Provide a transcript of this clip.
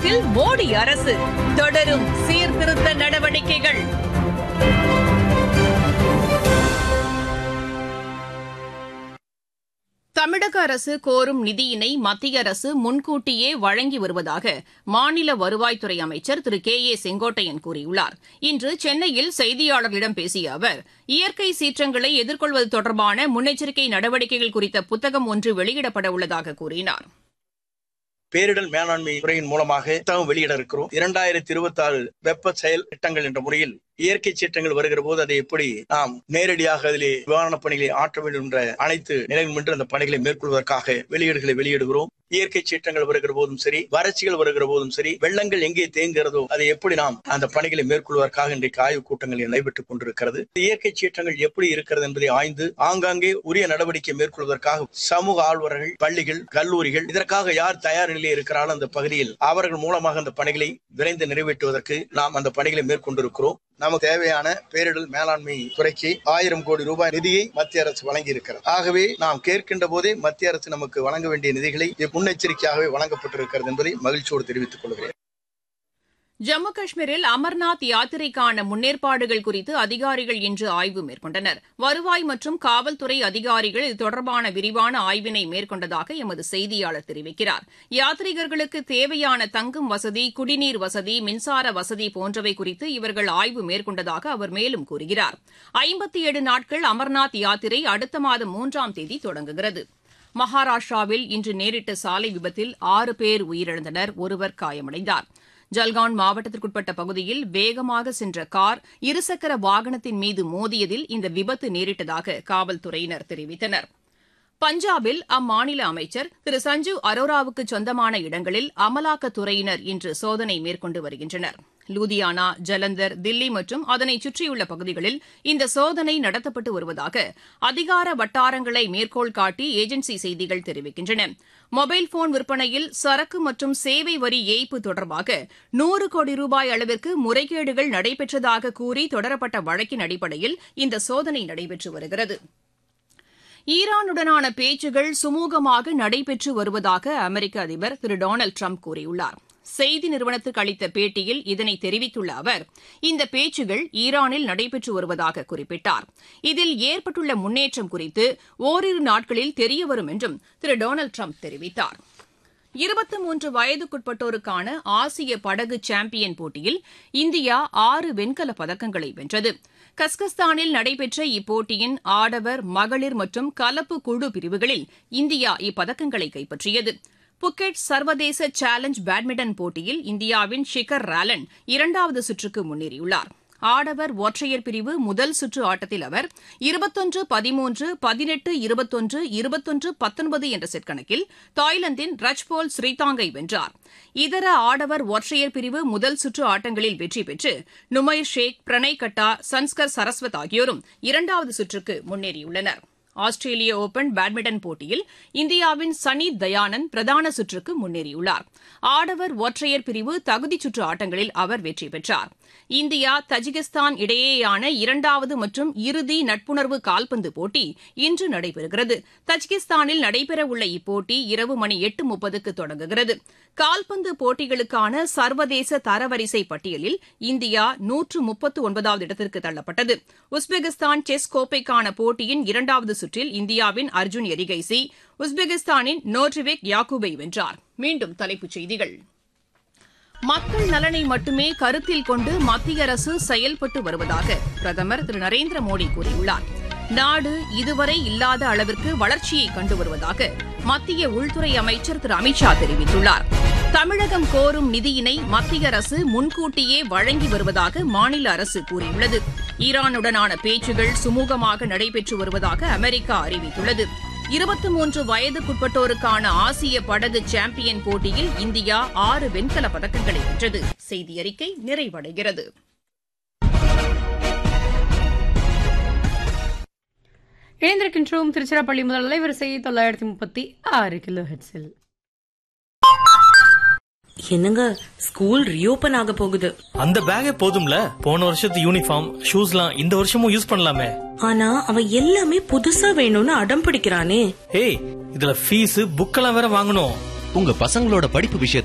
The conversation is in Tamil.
தமிழகத்தில் மோடி அரசு தொடரும் சீர்திருத்த நடவடிக்கைகள் தமிழக அரசு கோரும் நிதியினை மத்திய அரசு முன்கூட்டியே வழங்கி வருவதாக மாநில வருவாய்த்துறை அமைச்சர் திரு கே ஏ செங்கோட்டையன் கூறியுள்ளார் இன்று சென்னையில் செய்தியாளர்களிடம் பேசிய அவர் இயற்கை சீற்றங்களை எதிர்கொள்வது தொடர்பான முன்னெச்சரிக்கை நடவடிக்கைகள் குறித்த புத்தகம் ஒன்று வெளியிடப்பட உள்ளதாக கூறினார் பேரிடர் மேலாண்மை துறையின் மூலமாக புத்தகம் வெளியிட இருக்கிறோம் இரண்டாயிரத்தி இருபத்தி ஆறு வெப்ப செயல் திட்டங்கள் என்ற முறையில் இயற்கை சீற்றங்கள் வருகிற போது அதை எப்படி நாம் நேரடியாக அதிலே நிவாரணப் பணிகளை ஆற்ற வேண்டும் என்ற அனைத்து நிலையும் என்று அந்த பணிகளை மேற்கொள்வதற்காக வெளியீடுகளை வெளியிடுகிறோம் இயற்கை சீற்றங்கள் வருகிற போதும் சரி வறட்சிகள் வருகிற போதும் சரி வெள்ளங்கள் எங்கே தேங்குகிறதோ அதை எப்படி நாம் அந்த பணிகளை மேற்கொள்வதற்காக இன்றைக்கு ஆய்வுக் கூட்டங்கள் நடைபெற்றுக் கொண்டிருக்கிறது இயற்கை சீற்றங்கள் எப்படி இருக்கிறது என்பதை ஆய்ந்து ஆங்காங்கே உரிய நடவடிக்கை மேற்கொள்வதற்காக சமூக ஆழ்வர்கள் பள்ளிகள் கல்லூரிகள் இதற்காக யார் தயார் நிலையில் இருக்கிறாலும் அந்த பகுதியில் அவர்கள் மூலமாக அந்த பணிகளை விரைந்து நிறைவேற்றுவதற்கு நாம் அந்த பணிகளை மேற்கொண்டிருக்கிறோம் நமக்கு தேவையான பேரிடர் மேலாண்மை துறைக்கு ஆயிரம் கோடி ரூபாய் நிதியை மத்திய அரசு வழங்கி இருக்கிறது ஆகவே நாம் கேட்கின்ற போதே மத்திய அரசு நமக்கு வழங்க வேண்டிய நிதிகளை முன்னெச்சரிக்கையாகவே வழங்கப்பட்டிருக்கிறது என்பதை மகிழ்ச்சியோடு தெரிவித்துக் கொள்கிறேன் ஜம்மு காஷ்மீரில் அமர்நாத் யாத்திரைக்கான முன்னேற்பாடுகள் குறித்து அதிகாரிகள் இன்று ஆய்வு மேற்கொண்டனர் வருவாய் மற்றும் காவல்துறை அதிகாரிகள் இது தொடர்பான விரிவான ஆய்வினை மேற்கொண்டதாக எமது செய்தியாளர் தெரிவிக்கிறார் யாத்ரீகர்களுக்கு தேவையான தங்கும் வசதி குடிநீர் வசதி மின்சார வசதி போன்றவை குறித்து இவர்கள் ஆய்வு மேற்கொண்டதாக அவர் மேலும் கூறுகிறார் ஐம்பத்தி ஏழு நாட்கள் அமர்நாத் யாத்திரை அடுத்த மாதம் மூன்றாம் தேதி தொடங்குகிறது மகாராஷ்டிராவில் இன்று நேரிட்ட சாலை விபத்தில் ஆறு பேர் உயிரிழந்தனர் ஒருவர் காயமடைந்தார் ஜல்கான் மாவட்டத்திற்குட்பட்ட பகுதியில் வேகமாக சென்ற கார் இருசக்கர வாகனத்தின் மீது மோதியதில் இந்த விபத்து நேரிட்டதாக காவல்துறையினர் தெரிவித்தனர் பஞ்சாபில் அம்மாநில அமைச்சர் திரு சஞ்சீவ் அரோராவுக்கு சொந்தமான இடங்களில் அமலாக்கத்துறையினர் இன்று சோதனை மேற்கொண்டு வருகின்றனர் லூதியானா ஜலந்தர் தில்லி மற்றும் அதனை சுற்றியுள்ள பகுதிகளில் இந்த சோதனை நடத்தப்பட்டு வருவதாக அதிகார வட்டாரங்களை மேற்கோள் காட்டி ஏஜென்சி செய்திகள் தெரிவிக்கின்றன மொபைல் போன் விற்பனையில் சரக்கு மற்றும் சேவை வரி ஏய்ப்பு தொடர்பாக நூறு கோடி ரூபாய் அளவிற்கு முறைகேடுகள் நடைபெற்றதாக கூறி தொடரப்பட்ட வழக்கின் அடிப்படையில் இந்த சோதனை நடைபெற்று வருகிறது ஈரானுடனான பேச்சுகள் சுமூகமாக நடைபெற்று வருவதாக அமெரிக்க அதிபர் திரு டொனால்டு ட்ரம்ப் கூறியுள்ளார் செய்தி நிறுவனத்துக்கு அளித்த பேட்டியில் இதனை தெரிவித்துள்ள அவர் இந்த பேச்சுகள் ஈரானில் நடைபெற்று வருவதாக குறிப்பிட்டார் இதில் ஏற்பட்டுள்ள முன்னேற்றம் குறித்து ஓரிரு நாட்களில் தெரியவரும் என்றும் திரு டொனால்டு ட்ரம்ப் தெரிவித்தார் இருபத்தி மூன்று வயதுக்குட்பட்டோருக்கான ஆசிய படகு சாம்பியன் போட்டியில் இந்தியா ஆறு வெண்கலப் பதக்கங்களை வென்றது கஸ்கஸ்தானில் நடைபெற்ற இப்போட்டியின் ஆடவர் மகளிர் மற்றும் கலப்பு குழு பிரிவுகளில் இந்தியா இப்பதக்கங்களை கைப்பற்றியது புக்கெட் சர்வதேச சேலஞ்ச் பேட்மிண்டன் போட்டியில் இந்தியாவின் ஷிகர் ராலன் இரண்டாவது சுற்றுக்கு முன்னேறியுள்ளார் ஆடவர் ஒற்றையர் பிரிவு முதல் சுற்று ஆட்டத்தில் அவர் இருபத்தொன்று பதிமூன்று பதினெட்டு இருபத்தொன்று இருபத்தொன்று பத்தொன்பது என்ற செட் கணக்கில் தாய்லாந்தின் ரஜ்போல் ஸ்ரீதாங்கை வென்றார் இதர ஆடவர் ஒற்றையர் பிரிவு முதல் சுற்று ஆட்டங்களில் வெற்றி பெற்று நுமைர் ஷேக் பிரணய் கட்டா சன்ஸ்கர் சரஸ்வத் ஆகியோரும் இரண்டாவது சுற்றுக்கு முன்னேறியுள்ளனா் ஆஸ்திரேலிய ஓபன் பேட்மிண்டன் போட்டியில் இந்தியாவின் சனி தயானந்த் பிரதான சுற்றுக்கு முன்னேறியுள்ளார் ஆடவர் ஒற்றையர் பிரிவு தகுதிச் சுற்று ஆட்டங்களில் அவர் வெற்றி பெற்றார் இந்தியா தஜிகிஸ்தான் இடையேயான இரண்டாவது மற்றும் இறுதி நட்புணர்வு கால்பந்து போட்டி இன்று நடைபெறுகிறது தஜிகிஸ்தானில் நடைபெறவுள்ள இப்போட்டி இரவு மணி எட்டு முப்பதுக்கு தொடங்குகிறது கால்பந்து போட்டிகளுக்கான சர்வதேச தரவரிசை பட்டியலில் இந்தியா நூற்று முப்பத்து ஒன்பதாவது இடத்திற்கு தள்ளப்பட்டது உஸ்பெகிஸ்தான் செஸ் கோப்பைக்கான போட்டியின் இரண்டாவது சுற்றில் இந்தியாவின் அர்ஜுன் எரிகைசி உஸ்பெகிஸ்தானின் நோட்ரிவேக் யாக்கூபை வென்றார் மீண்டும் தலைப்புச் செய்திகள் மக்கள் நலனை மட்டுமே கருத்தில் கொண்டு மத்திய அரசு செயல்பட்டு வருவதாக பிரதமர் திரு நரேந்திர மோடி கூறியுள்ளார் நாடு இதுவரை இல்லாத அளவிற்கு வளர்ச்சியை கண்டு வருவதாக மத்திய உள்துறை அமைச்சர் திரு அமித்ஷா தெரிவித்துள்ளார் தமிழகம் கோரும் நிதியினை மத்திய அரசு முன்கூட்டியே வழங்கி வருவதாக மாநில அரசு கூறியுள்ளது ஈரானுடனான பேச்சுகள் சுமூகமாக நடைபெற்று வருவதாக அமெரிக்கா அறிவித்துள்ளது இருபத்தி மூன்று வயதுக்குட்பட்டோருக்கான ஆசிய படகு சாம்பியன் போட்டியில் இந்தியா ஆறு வெண்கல பதக்கங்களை வென்றது செய்தி அறிக்கை நிறைவடைகிறது இணைந்திருக்கின்றோம் திருச்சிராப்பள்ளி முதல் அலைவரிசை தொள்ளாயிரத்தி முப்பத்தி ஆறு கிலோ ஹெட்ஸில் என்னங்க ஸ்கூல் ரீஓபன் ஆக போகுது அந்த பேக்கே போதும்ல போன வருஷத்து யூனிஃபார்ம் ஷூஸ்லாம் இந்த வருஷமும் யூஸ் பண்ணலாமே ஆனா அவன் எல்லாமே புதுசா வேணும்னு அடம் பிடிக்கிறானே ஏய் இதுல ஃபீஸ் புக்கெல்லாம் வேற வாங்கணும் உங்க பசங்களோட படிப்பு விஷயத்துல